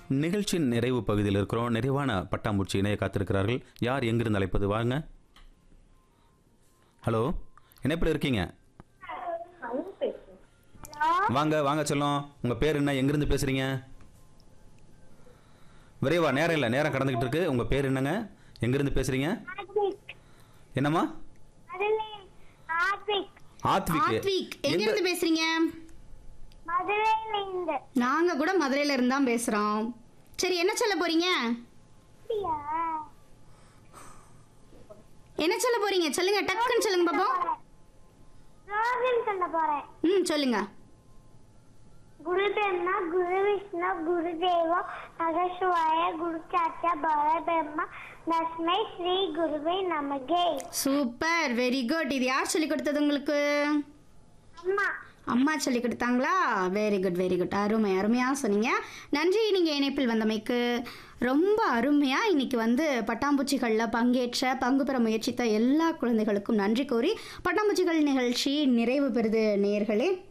நிகழ்ச்சியின் நிறைவு பகுதியில் இருக்கிறோம் நிறைவான பட்டாம்பூச்சி இணைய காத்திருக்கிறார்கள் யார் எங்கிருந்து அழைப்பது வாங்க ஹலோ இணைப்பில் இருக்கீங்க வாங்க வாங்க செல்லம் உங்கள் பேர் என்ன எங்கிருந்து பேசுகிறீங்க விரைவா நேரம் இல்லை நேரம் கடந்துக்கிட்டு இருக்கு உங்கள் பேர் என்னங்க எங்கிருந்து பேசுகிறீங்க என்னம்மா ஆத்விக் ஆத்விக் எங்க எங்க இருந்து பேசுறீங்க மதுரையில இருந்து நாங்க கூட மதுரையில இருந்து தான் பேசுறோம் சரி என்ன சொல்ல போறீங்க அப்படியா? என்ன சொல்ல போறீங்க சொல்லுங்க டக்குன்னு சொல்லுங்க பாப்போம் ரோகன் சொல்ல போறேன் ம் சொல்லுங்க குரு பிரம்மா குரு விஷ்ணு குரு தேவோ மகேஸ்வராய குரு சாச்சா பர பிரம்மா தஸ்மை ஸ்ரீ குருவே நமகே சூப்பர் வெரி குட் இது யார் சொல்லி கொடுத்தது உங்களுக்கு அம்மா அம்மா சொல்லி கொடுத்தாங்களா வெரி குட் வெரி குட் அருமை அருமையாக சொன்னீங்க நன்றி நீங்கள் இணைப்பில் வந்தமைக்கு ரொம்ப அருமையாக இன்னைக்கு வந்து பட்டாம்பூச்சிகளில் பங்கேற்ற பங்கு பெற முயற்சித்த எல்லா குழந்தைகளுக்கும் நன்றி கூறி பட்டாம்பூச்சிகள் நிகழ்ச்சி நிறைவு பெறுது நேயர்களே